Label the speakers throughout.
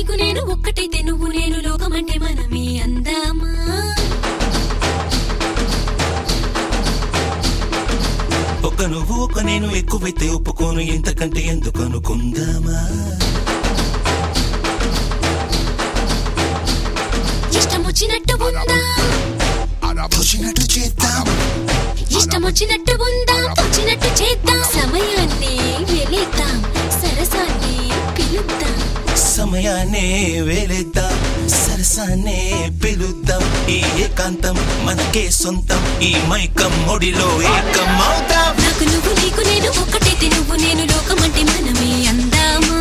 Speaker 1: నీకు నేను ఒక్కటైతే నువ్వు నేను లోకమంటే మనమే అందామా
Speaker 2: ఒక నువ్వు ఒక నేను ఎక్కువైతే ఒప్పుకోను ఎంతకంటే ఎందుకు అనుకుందామా
Speaker 1: ఇష్టం వచ్చినట్టు ఉందా
Speaker 2: తోచినట్టు చేద్దాం
Speaker 1: ఇష్టం వచ్చినట్టు ఉందా వచ్చినట్టు చేద్దాం సమయాన్ని వెళిద్దాం సరసాన్ని పిలుద్దాం
Speaker 2: సమయాన్నే వేలేద్దాం సరసాన్నే పిలుద్దాం ఈ ఏకాంతం మనకే సొంతం ఈ మైకం ఒడిలో ఏకం అవుతాం
Speaker 1: నాకు నువ్వు నీకు నేను ఒక్కటైతే నువ్వు నేను లోకమంటే మనమే అందామా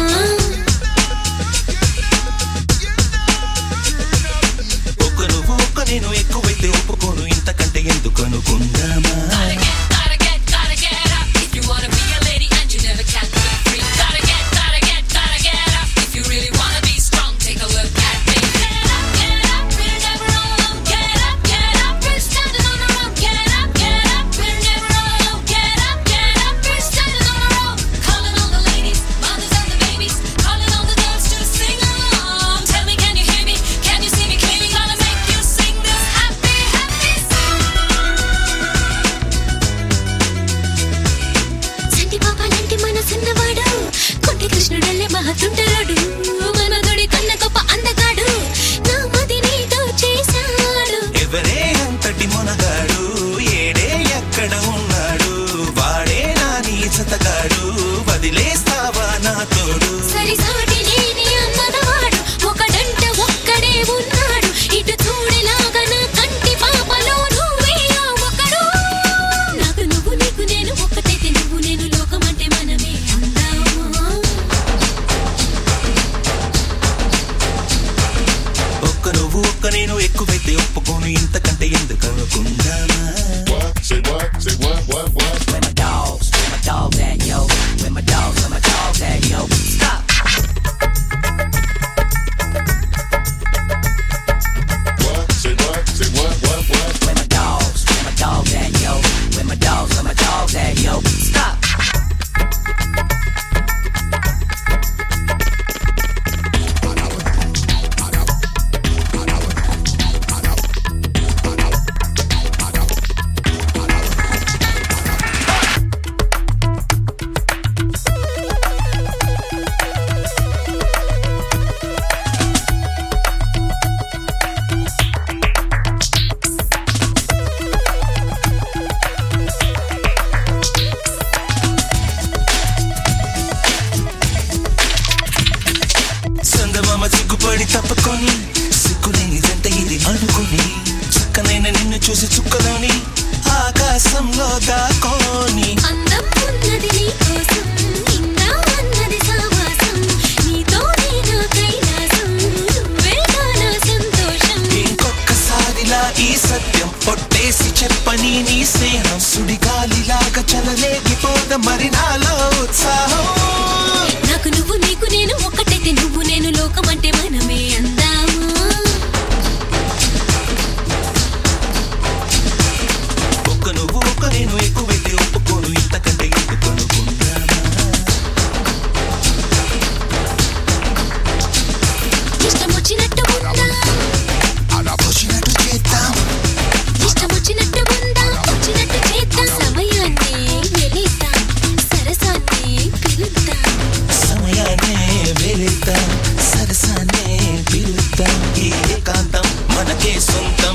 Speaker 2: ఒక నువ్వు ఒక నేను ఎక్కువైతే ఒప్పుకోను ఇంతకంటే ఎందుకు అనుకుందామా
Speaker 3: Gotta get, gotta get up if you wanna be a lady and you never can be free. Gotta get, gotta get, gotta get up if you really wanna be strong. Take a look at me. Get up, get up, we're never alone. Get up, get up, we're standing on our own. Get up, get up, we're never alone. Get up, get up, we're standing on our own. Calling all the ladies, mothers and the babies, calling all the girls to sing along. Tell me, can you hear me? Can you see me clearly? Gonna make you sing this happy, happy song.
Speaker 1: సంటి పాపాలంటి మనసున్నవాడు కొంటి కృష్ణుడల్లే మహతుంటరాడు మనదొడి కన్న గొప్ప అందగాడు నా మది నీతో చేశాడు
Speaker 2: ఎవరే అంతటి మునగాడు ఏడే ఎక్కడ ఉన్నాడు వాడే నా నీ జతగాడు వదిలేస్తావా నా తోడు
Speaker 1: సరిసాటి లేని అన్నదవాడు ఒకడంట ఒక్కడే ఉన్నాడు ఇటు చూడేలాగా నా కంటి పాపలో నువ్వే ఆ ఒకడు నాకు నువ్వు నీకు నేను ఒక్కటైతే నువ్వు నేను లోకమంటే మనమే అందామా
Speaker 2: ఒక్క నువ్వు ఒక్క నేను ఎక్కువైతే ఒప్పుకోను ఇంతకంటే ఎందుకు అనుకుందామా
Speaker 4: Say what? Say what? What? What?
Speaker 5: Where my dogs? Where my dogs at, yo? Where my dogs? Where my dogs at, yo? Stop.
Speaker 4: What? Say what? Say what? What? What?
Speaker 5: Where my dogs? Where my dogs at, yo? Where my dogs? Where my dogs at, yo? Stop.
Speaker 2: సంగమామ సిగ్గుపడి తప్పుకొని సిగ్గులేని జంట ఇది అనుకుని చక్కనైన నిన్ను చూసి చుక్కలోని ఆకాశంలో దాకోని
Speaker 1: అందం ఉన్నది నీ కోసం ఇందా అన్నది సావాసం నీతోనే నా కైలాసం నువ్వే నా సంతోషం
Speaker 2: ఇంకొక్కసారిలా ఈ సత్యం పొట్టేసి చెప్పని నీ స్నేహం సుడిగాలిలాగా చలలేగిపోద మరి నాలో ఉత్సాహం
Speaker 1: నాకు నువ్వు నీకు నేను ఒక్కటైతే నువ్వు నేను లోకమంటే మనమే అందామా
Speaker 2: ఒక్క నువ్వు ఒక్క నేను ఎక్కువైతే ఒప్పుకోను ఇంతకంటే ఎందుకు అనుకుందామా
Speaker 1: ఇష్టం వచ్చినట్టు ఉందా
Speaker 2: వచ్చినట్టు చేద్దాం
Speaker 1: ఇష్టం వచ్చినట్టు ఉందా వచ్చినట్టు చేద్దాం సమయాన్ని వెళిద్దాం సరసాన్ని పిలుద్దాం
Speaker 2: సమయాన్నే వెళిద్దాం సరసాన్నే పిలుద్దాం ఈ ఏకాంతం మనకే సొంతం